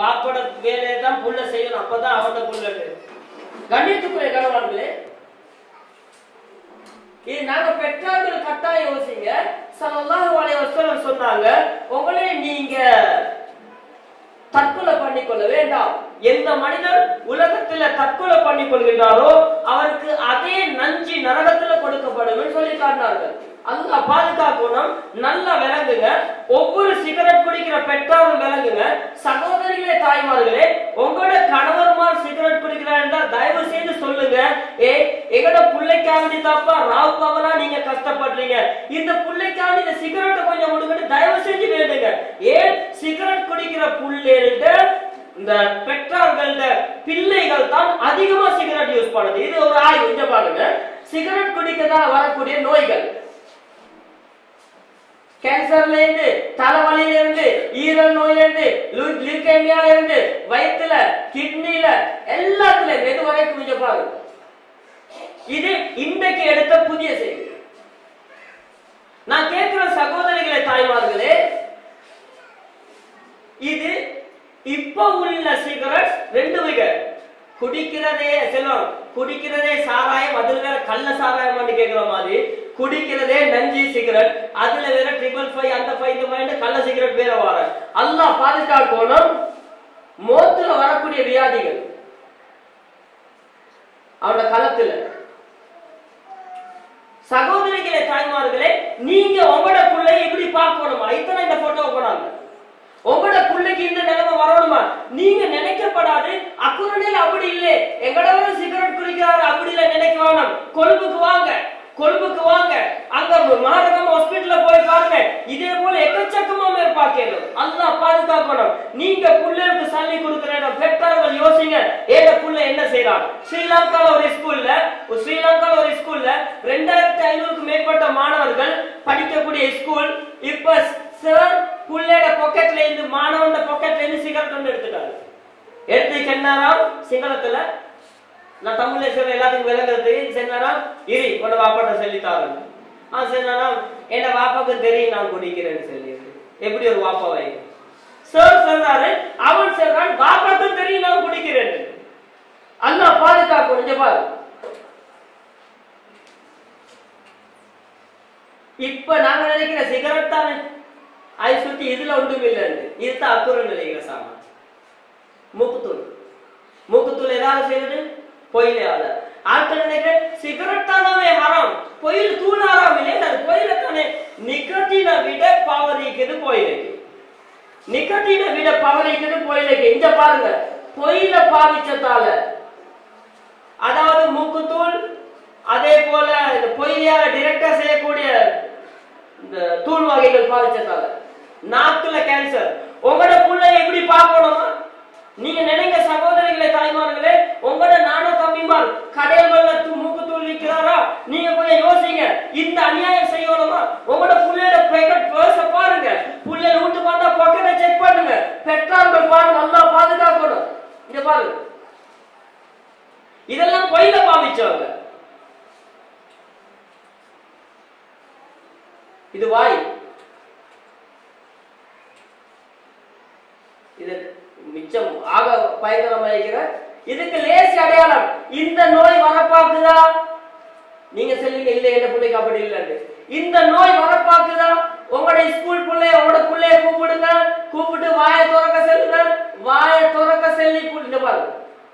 வாப்பட வேலையை தான் புள்ள செய்யணும் அப்பதான் அவனோட புள்ள கண்ணியத்துக்குரிய கணவான்களே இது நாங்க பெற்றோர்கள் கட்டாயம் யோசிங்க ஸல்லல்லாஹு அலைஹி வஸல்லம் சொன்னாங்க உங்களை நீங்க தற்கொலை பண்ணிக்கொள்ள வேண்டாம் எந்த மனிதர் உலகத்துல தற்கொலை பண்ணிக் கொள்கின்றாரோ அவருக்கு அதே நஞ்சு நரகத்துல கொடுக்கப்படும் சொல்லி காட்டினார்கள் அல்லாஹ் பாதுகாக்கணும் நல்லா விளங்குங்க ஒவ்வொரு சிகரெட் குடிக்கிற பெற்றோரும் விளங்குங்க சகோதரிகளே தாய்மார்களே உங்களோட கணவர்மார் சிகரெட் குடிக்கிறாருன்னா தயவு செய்து சொல்லுங்க ஏ எங்களோட பிள்ளைக்காண்டி தாப்பா ராவ் பவரா நீங்க கஷ்டப்படுறீங்க இந்த பிள்ளைக்காண்டி இந்த சிகரெட்டை கொஞ்சம் கொடுங்கன்னு தயவு செஞ்சு வேண்டுங்க ஏன் சிகரெட் குடிக்கிற புள்ளைகிட்ட இந்த பெற்றோர்கள்ட பிள்ளைகள் தான் அதிகமா சிகரெட் யூஸ் பண்ணுது இது ஒரு ஆய்வு இங்க பாருங்க சிகரெட் குடிக்கதால வரக்கூடிய நோய்கள் கேன்சர்ல இருந்து தலைவலியில இருந்து ஈரல் நோயில இருந்து லியூகேமியால இருந்து வயிற்றுல கிட்னில எல்லாத்துல இருந்து எது வரைக்கும் இங்க பாருங்க இது இன்றைக்கு எடுத்த புதிய செய்தி நான் கேட்கிற சகோதரிகளே தாய்மார்களே இது இப்ப உள்ள சிகரெட் ரெண்டு வகை குடிக்கிறதே செல்வம் குடிக்கிறதே சாராயம் அதுல வேற கள்ள சாராயம் கேட்கிற மாதிரி குடிக்கிறதே நஞ்சி சிகரெட் அதுல வேற ட்ரிபிள் ஃபைவ் அந்த ஃபைவ் இந்த மாதிரி கள்ள சிகரெட் வேற வர அல்லாஹ் பாதுகாக்கணும் மோத்துல வரக்கூடிய வியாதிகள் அவனோட களத்துல சகோதரிகளே தாய்மார்களே நீங்க உங்களோட பிள்ளைய இப்படி பார்க்கணுமா இத்தனை இந்த போட்டோ போனாங்க உங்களோட பிள்ளைக்கு இந்த நிலைமை வரணுமா நீங்க நினைக்கப்படாது அக்குரணில் அப்படி இல்லை எங்களோட சிகரெட் குடிக்கிறாரு அப்படி இல்லை நினைக்க வேணாம் கொழும்புக்கு வாங்க கொழும்புக்கு வாங்க அங்க மாநகரம் ஹாஸ்பிடல்ல போய் பாருங்க இதே போல எக்கச்சக்கமா பேர் பார்க்கணும் அல்லாஹ் பாதுகாக்கணும் நீங்க பிள்ளைகளுக்கு சல்லி கொடுக்கிற இடம் பெற்றோர்கள் யோசிங்க ஏத புள்ள என்ன செய்யறான் ஸ்ரீலங்கால ஒரு ஸ்கூல்ல ஒரு ஸ்ரீலங்கால ஒரு ஸ்கூல்ல ரெண்டாயிரத்தி ஐநூறுக்கு மேற்பட்ட மாணவர்கள் படிக்கக்கூடிய ஸ்கூல் இப்ப சார் புள்ளையோட பாக்கெட்ல இருந்து மாணவனோட பாக்கெட்ல இருந்து சிகரெட் ஒன்று எடுத்துட்டாரு எடுத்து சென்னாராம் சிங்களத்துல நான் தமிழ்ல சொல்ற எல்லாத்துக்கும் விளங்குறதுக்கு சென்னாராம் இரி உன்னோட வாப்பாட்ட சொல்லித்தாரு ஆ சொன்னாராம் என்ன வாப்பாக்கு தெரியும் நான் குடிக்கிறேன்னு சொல்லி எப்படி ஒரு வாப்பா வை சார் சொல்றாரு அவன் சொல்றான் வாப்பாக்கு தெரியும் நான் குடிக்கிறேன் அண்ணா பாதுகாக்கணும் இங்க பாரு இப்ப நாங்க நினைக்கிற சிகரெட் தானே அதை சுத்தி இதுல ஒன்றும் இல்லைன்னு இதுதான் அக்குறம் நினைக்கிற சாமான் மூக்குத்தூள் மூக்குத்தூள் எதாவது செய்யுது பொயிலால ஆட்கள் நினைக்கிற சிகரெட் தானே ஹராம் பொயில் தூள் ஹராம் இல்லை அது பொயில தானே நிக்கட்டின விட பவரிக்குது பொயிலுக்கு நிக்கட்டின விட பவரிக்குது பொயிலுக்கு இங்க பாருங்க பொயில பாவிச்சதால அதாவது மூக்குத்தூள் அதே போல இந்த பொய்யால டிரெக்டா செய்யக்கூடிய இந்த தூள் வகைகள் பாதிச்சதால நாக்குல கேன்சர் உங்களோட புள்ளை எப்படி பார்க்கணுமா நீங்க நினைங்க சகோதரிகளே தாய்மார்களே உங்களோட நானோ தம்பிமார் கடைகள்ல தூ- மூக்கு தூள் விற்கிறாரா நீங்க கொஞ்சம் யோசிங்க இந்த அநியாயம் செய்யணுமா உங்களோட புள்ளையோட பேக்கெட் பர்ஸ பாருங்க புள்ளைய வீட்டுக்கு வந்தா பாக்கெட்டை செக் பண்ணுங்க பெற்றார்கள் பாருங்க நல்லா பாதுகாக்கணும் இங்க பாருங்க இதெல்லாம் பொய்ல பாவிச்சவங்க இது வாய் இது மிச்சம் ஆக பயங்கரமா இருக்கிற இதுக்கு லேசி அடையாளம் இந்த நோய் வரப்பாக்குதா நீங்க சொல்லுங்க இல்ல என்ன பிள்ளைக்கு அப்படி இல்லைன்னு இந்த நோய் வரப்பாக்குதா உங்களுடைய ஸ்கூல் பிள்ளைய உங்களோட பிள்ளைய கூப்பிடுங்க கூப்பிட்டு வாயை திறக்க செல்லுங்க வாயை திறக்க செல்லி இந்த பாருங்க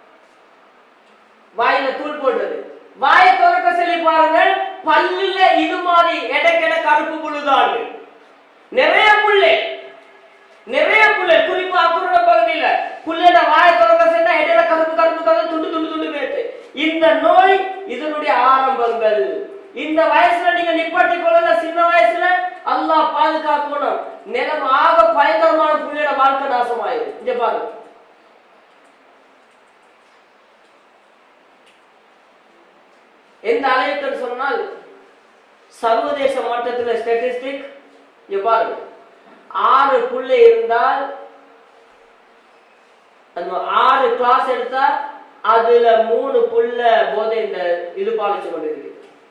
வாயில தூள் போடுறது வாயை திறக்க சொல்லி பாருங்க பல்லுல இது மாதிரி எடைக்கெட கருப்பு புழுதான் நிறைய புள்ளை நிறைய புள்ளை குறிப்பா அக்குரோட பகுதியில புள்ளையோட வாயை திறக்க சென்னா இடையில கருப்பு கருப்பு கருப்பு துண்டு துண்டு துண்டு பேத்து இந்த நோய் இதனுடைய ஆரம்பங்கள் இந்த வயசுல நீங்க நிப்பாட்டி கொள்ளல சின்ன வயசுல அல்லாஹ் பாதுகாக்கணும் நிலம் ஆக பயங்கரமான புள்ளையோட வாழ்க்கை நாசமாயிரும் இங்க பாருங்க எந்த அளவுக்கு சொன்னால் சர்வதேச மட்டத்தில் ஸ்டாட்டிஸ்டிக் இங்க பாருங்க ஆறு புள்ளை இருந்தால் அந்த ஆறு கிளாஸ் எடுத்தா அதுல மூணு புள்ள போதை இந்த இது பாலிச்சு கொண்டிருக்கு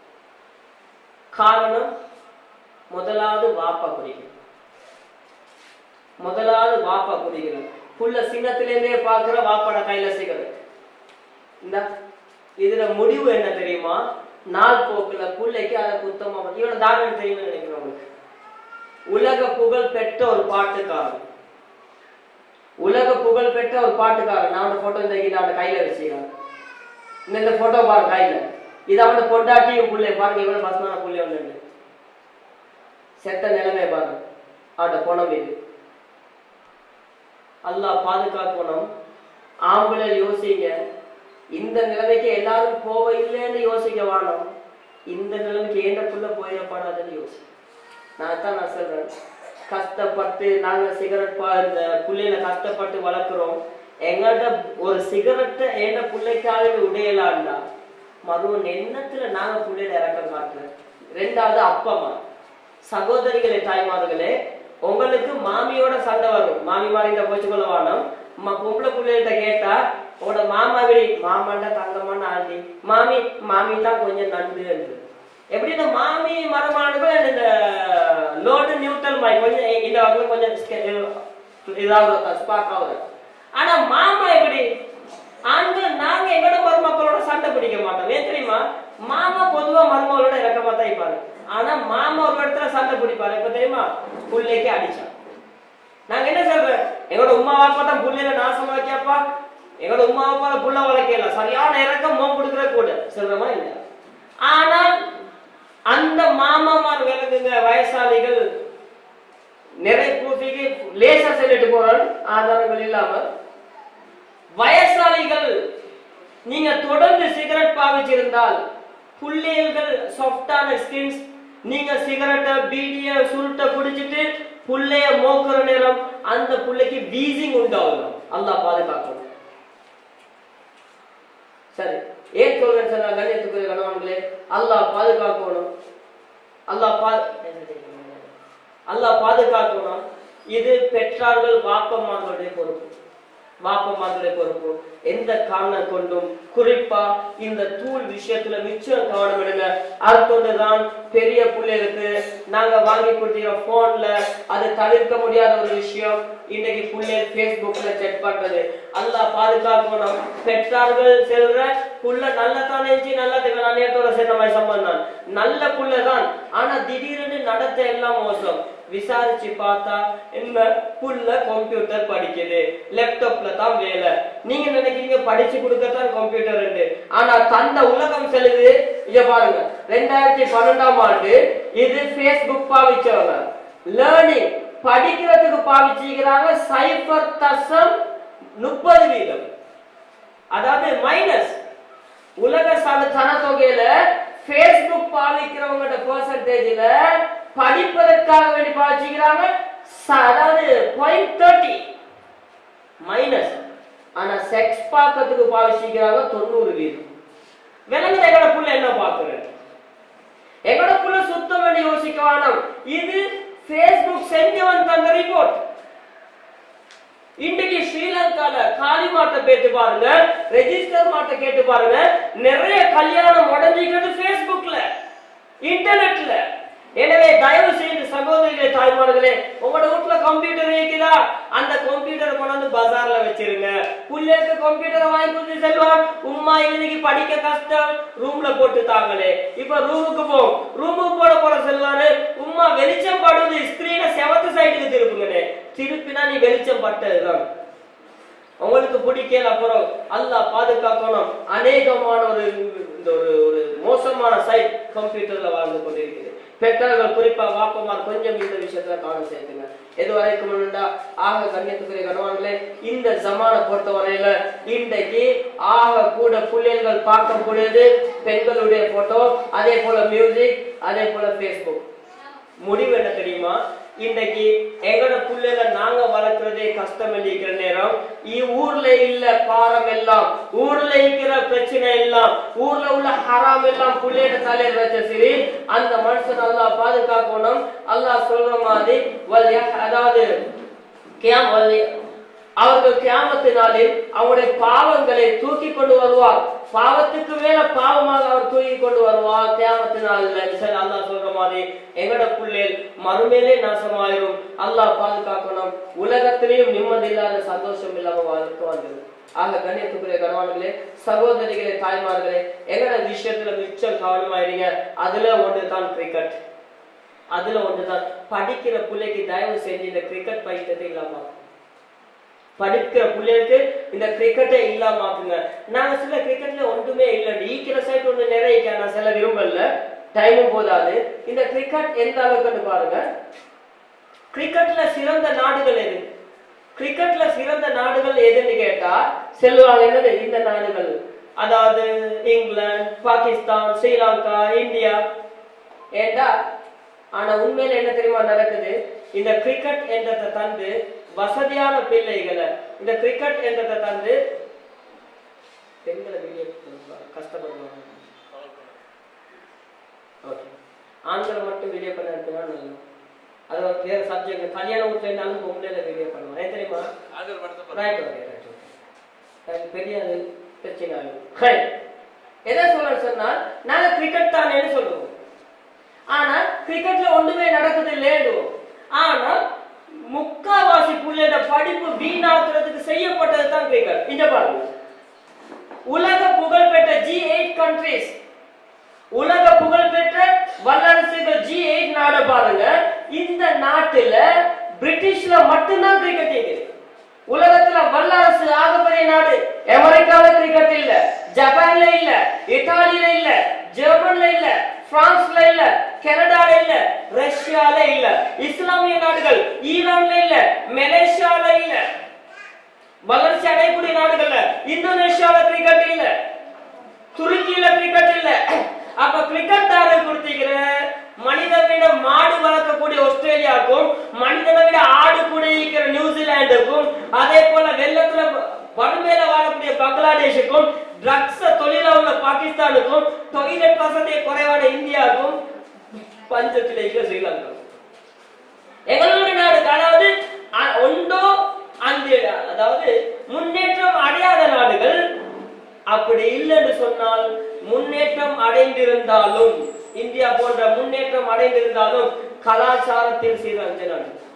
காரணம் முதலாவது வாப்பா குடிக்கணும் முதலாவது வாப்பா குடிக்கணும் புள்ள சின்னத்திலேருந்தே பார்க்கிற வாப்பட கையில சிகரெட் இந்த இதுல முடிவு என்ன தெரியுமா நாள் போக்குல புள்ளைக்கு அதை குத்தமா பண்ணி இவன தாரணை தெரியுமா நினைக்கிறேன் உங்களுக்கு உலக புகழ் பெற்ற ஒரு பாட்டுக்காரன் உலக புகழ் பெற்ற ஒரு பாட்டுக்காரன் நான் அவன போட்டோ இந்த கீழ அவன கையில வச்சுக்கிறேன் இந்த இந்த போட்டோ பாரு கையில இது அவன பொண்டாட்டியும் புள்ளை பாருங்க இவ்வளவு பசமான புள்ளை ஒண்ணு செத்த நிலைமை பாருங்க அவட பணம் இது அல்லாஹ் பாதுகாக்கணும் ஆம்பளை யோசிங்க இந்த நிலைமைக்கு எல்லாரும் போக இல்லைன்னு யோசிக்க வேணும் இந்த நிலைமைக்கு ஏண்டக்குள்ள போயிடப்படாதுன்னு யோசி நான் தான் நான் சொல்றேன் கஷ்டப்பட்டு நாங்க சிகரெட் பா இந்த புள்ளையில கஷ்டப்பட்டு வளர்க்குறோம் எங்கள்கிட்ட ஒரு சிகரெட்டை ஏண்ட பிள்ளைக்காக உடையலாண்டா மறுவன் எண்ணத்துல நாங்க புள்ளையில இறக்கம் காட்டுறேன் ரெண்டாவது அப்பமா சகோதரிகளே தாய்மார்களே உங்களுக்கு மாமியோட சண்டை வரும் மாமி மாறிட்ட போச்சு கொள்ள வேணும் ம- பொம்பளை பிள்ளைகிட்ட கேட்டா உங்களோட மாமா விடி மாமாண்ட தங்கமான ஆண்டி மாமி மாமி தான் கொஞ்சம் நண்டு எப்படி இந்த மாமி மரமானது இந்த லோடு நியூட்ரல் மாதிரி கொஞ்சம் இந்த வகையில் கொஞ்சம் ஸ்கே- இதாகும் ஸ்பார்க் ஆகுது ஆனா மாமா எப்படி ஆண்கள் நாங்க எங்களோட மருமக்களோட சண்டை பிடிக்க மாட்டோம் ஏன் தெரியுமா மாமா பொதுவா மருமகளோட இறக்கமா தான் இருப்பாரு ஆனா மாமா ஒரு இடத்துல சண்டை பிடிப்பாரு இப்ப தெரியுமா புள்ளைக்கு அடிச்சான் நாங்க என்ன சொல்றோம் எங்களோட உமா வாப்பா தான் புள்ளையில நாசமா வைக்கப்பா எங்களோட உமா வாப்பா புள்ள வளர்க்கல சரியான இறக்கம் மோம் கொடுக்கற கூட சொல்றோமா இல்ல ஆனால் அந்த மாமாமார் விளக்குங்க வயசாளிகள் நிறைய பூசிக்கு லேசா சொல்லிட்டு போறான் ஆதாரங்கள் இல்லாம வயசாளிகள் நீங்க தொடர்ந்து சிகரெட் பாவிச்சிருந்தால் புள்ளைகள் சாஃப்டான ஸ்கின்ஸ் நீங்க சிகரெட்டை பீடிய சுருட்ட குடிச்சிட்டு புள்ளைய மோக்குற நேரம் அந்த புள்ளைக்கு வீசிங் உண்டாகும் அல்லாஹ் பாதுகாக்கணும் சரி ஏன் சொல்றேன் சொன்னா கண்ணியத்துக்குரிய கணவன்களே அல்லாஹ் பாதுகாக்கணும் அல்லாஹ் பா அல்லாஹ் பாதுகாக்கணும் இது பெற்றார்கள் வாப்பமார்களுடைய பொறுப்பு வாப்பமார்களுடைய பொறுப்பு எந்த காரணம் கொண்டும் குறிப்பா இந்த தூள் விஷயத்துல மிச்சம் கவனம் எடுங்க அடுத்தொன்றுதான் பெரிய பிள்ளைகளுக்கு நாங்க வாங்கி கொடுத்திருக்கிற போன்ல அது தவிர்க்க முடியாத ஒரு விஷயம் இன்னைக்கு பிள்ளைகள் Facebookல செக் பண்றது அல்லாஹ் பாதுகாக்கணும் பெற்றார்கள் செல்ற புள்ள நல்லதான் நினைச்சு நல்ல நான் நேரத்தோட சேர்ந்த மாதிரி சம்பந்தம் நல்ல புள்ள தான் ஆனா திடீர்னு நடத்த எல்லாம் மோசம் விசாரிச்சு பார்த்தா என்ன புள்ள கம்ப்யூட்டர் படிக்குது லேப்டாப்ல தான் வேலை நீங்க நினைக்கிறீங்க படிச்சு கொடுக்கத்தான் கம்ப்யூட்டர் உண்டு ஆனா தந்த உலகம் செல்லுது இங்க பாருங்க ரெண்டாயிரத்தி பன்னெண்டாம் ஆண்டு இது Facebook பாவிச்சவங்க லேர்னிங் படிக்கிறதுக்கு பாவிச்சிக்கிறாங்க சைபர் தசம் முப்பது வீதம் அதாவது மைனஸ் உலக சன சனத்தொகையில Facebook பாவிக்கிறவங்களோட பெர்சன்டேஜ்ல படிப்பதற்காக வேண்டி பாவிச்சுக்கிறாங்க ச- அதாவது பாயிண்ட் தேர்ட்டி மைனஸ் ஆனா செக்ஸ் பார்க்கறதுக்கு பாவிச்சுக்கிறாங்க தொண்ணூறு வீதம் விலங்குல எங்களோட புள்ள என்ன பாக்குறது எங்களோட புள்ள சுத்தம் வேண்டி யோசிக்க வேணாம் இது Facebook செஞ்சவன் தந்த ரிப்போர்ட் இன்றைக்கு ஸ்ரீலங்கால காளி மாட்டை கேட்டு பாருங்க ரெஜிஸ்டர் மாட்டை கேட்டு பாருங்க நிறைய கல்யாணம் உடஞ்சிக்கிறது Facebookல இன்டர்நெட்ல எனவே தயவு செய்து சகோதரிகளே தாய்மார்களே உங்களோட வீட்டுல கம்ப்யூட்டர் இருக்குதா அந்த கம்ப்யூட்டரை கொண்டாந்து பஜார்ல வச்சிருங்க புள்ளைக்கு கம்ப்யூட்டரை வாங்கி கொடுத்து செல்வான் உம்மா இன்னைக்கு படிக்க கஷ்டம் ரூம்ல போட்டு தாங்களே இப்ப ரூமுக்கு போ ரூமுக்கு போட போற செல்வாரு உம்மா வெளிச்சம் படுது ஸ்கிரீனை செவத்து சைடுக்கு திருப்புங்கண்ணே திருப்பினா நீ வெளிச்சம் பட்டதுதான் உங்களுக்கு பிடிக்கல அப்புறம் அல்லாஹ் பாதுகாக்கணும் அநேகமான ஒரு இந்த ஒரு ஒரு மோசமான சைட் கம்ப்யூட்டர்ல வாழ்ந்து கொண்டிருக்குது பெற்றோர்கள் குறிப்பா வாப்பமார் கொஞ்சம் இந்த விஷயத்துல கவனம் சேர்த்துங்க எது வரைக்கும் உண்டா ஆக கண்ணியத்துக்குரிய கணவான்களே இந்த ஜமான பொறுத்தவரையில இன்றைக்கு ஆக கூட பிள்ளைகள் பார்க்கக்கூடியது பெண்களுடைய போட்டோ அதே போல மியூசிக் அதே போல ஃபேஸ்புக் முடிவு என்ன தெரியுமா இன்றைக்கு எங்கட புள்ளைல நாங்க வளர்க்கறதே கஷ்டம் இருக்கிற நேரம் இ- ஊர்ல இல்ல பாரம் எல்லாம் ஊர்ல இருக்கிற பிரச்சனை எல்லாம் ஊர்ல உள்ள ஹராம் எல்லாம் புள்ளையோட தலையில வச்ச சரி அந்த மனுஷன் அல்லாஹ் பாதுகாக்கணும் அல்லாஹ் சொல்ற மாதிரி வல் யஹ்- அதாவது கியாம் வல் அவர்கள் கியாமத்து நாளில் அவருடைய பாவங்களை தூக்கி கொண்டு வருவார் பாவத்துக்கு மேல பாவமாக அவர் தூக்கி கொண்டு வருவார் தேவத்து நாள்ல சரி அல்லாஹ் சொல்ற மாதிரி எங்கட புள்ளேல் மறுமையிலே நாசமாயிரும் அல்லாஹ் பாதுகாக்கணும் உலகத்திலேயும் நிம்மதி இல்லாத சந்தோஷம் இல்லாம வாழ்க்கை வந்தது ஆக கண்ணியத்துக்குரிய கணவான்களே சகோதரிகளே தாய்மார்களே எங்கட விஷயத்துல மிச்சம் கவனமாயிருங்க அதுல ஒன்று தான் கிரிக்கெட் அதுல ஒன்றுதான் படிக்கிற பிள்ளைக்கு தயவு செஞ்சு இந்த கிரிக்கெட் பைத்தியத்தை இல்லாம படிக்கிற பிள்ளைகளுக்கு இந்த கிரிக்கெட்டை இல்லாம ஆக்குங்க நாங்க சில கிரிக்கெட்ல ஒன்றுமே இல்லை ஈக்கிற சைட் ஒன்று நிறைய நான் சில விரும்பல டைமும் போதாது இந்த கிரிக்கெட் எந்த அளவுக்குன்னு பாருங்க கிரிக்கெட்ல சிறந்த நாடுகள் எது கிரிக்கெட்ல சிறந்த நாடுகள் எதுன்னு கேட்டா செல்வாங்க என்னது இந்த நாடுகள் அதாவது இங்கிலாந்து பாகிஸ்தான் ஸ்ரீலங்கா இந்தியா ஏண்டா ஆனா உண்மையில என்ன தெரியுமா நடக்குது இந்த கிரிக்கெட் என்றதை தந்து வசதியான பிள்ளைகளை இந்த கிரிக்கெட் என்றதை தந்து பெண்களை வெளியே கஷ்டப்படுவாங்க ஓகே ஆண்களை மட்டும் வீடியோ பண்ண அனுப்பினா நல்லது அது ஒரு வேற சப்ஜெக்ட் கல்யாண வீட்டுல இருந்தாலும் பொம்பளைல வீடியோ பண்ணுவோம் ஏன் தெரியுமா அது ஒரு படத்தை ரைட் ஓகே ரைட் ஓகே அது பெரிய அது பிரச்சனை ஆகும் ரைட் எதை சொல்றேன்னு சொன்னால் நாங்க கிரிக்கெட் தானேன்னு சொல்லுவோம் ஆனா கிரிக்கெட்ல ஒண்ணுமே நடக்குது இல்லையோ ஆனா முக்காவாசி புள்ளையோட படிப்பு வீணாக்குறதுக்கு செய்யப்பட்டது தான் கிரிக்கெட் இந்த பாருங்க உலக புகழ்பெற்ற ஜி எயிட் கண்ட்ரிஸ் உலக புகழ்பெற்ற வல்லரசுகள் ஜி எயிட் நாட பாருங்க இந்த நாட்டுல பிரிட்டிஷ்ல மட்டும்தான் கிரிக்கெட் இருக்குது உலகத்துல வல்லரசு ஆகப்பெரிய நாடு அமெரிக்கால கிரிக்கெட் இல்ல ஜப்பான்ல இல்ல இத்தாலியில இல்ல ஜெர்மன்ல இல்ல பிரான்ஸ்ல இல்ல கனடால இல்ல ரஷ்யால இல்ல இஸ்லாமிய நாடுகள் ஈரான்ல இல்ல மலேசியால இல்ல வளர்ச்சி அடையக்கூடிய நாடுகள்ல இந்தோனேஷியால கிரிக்கெட் இல்ல துருக்கியில கிரிக்கெட் இல்ல அப்ப கிரிக்கெட் தாரு கொடுத்திருக்கிற மனிதனை விட மாடு வளர்க்கக்கூடிய ஆஸ்திரேலியாவுக்கும் மனிதனை விட ஆடு குடிக்கிற நியூசிலாந்துக்கும் அதே போல வெள்ளத்துல வறுமையில வாழக்கூடிய பங்களாதேஷுக்கும் ட்ரக்ஸ் தொழில உள்ள பாகிஸ்தானுக்கும் டொய்லெட் வசதி குறைவான இந்தியாவுக்கும் பஞ்சத்தில் இருக்கிற ஸ்ரீலங்கா எங்களுடைய நாடு அதாவது அ- ஒன்றோ அந்த அதாவது முன்னேற்றம் அடையாத நாடுகள் அப்படி இல்லைன்னு சொன்னால் முன்னேற்றம் அடைந்திருந்தாலும் இந்தியா போன்ற முன்னேற்றம் அடைந்திருந்தாலும் கலாச்சாரத்தில் சீரழிஞ்ச நாடு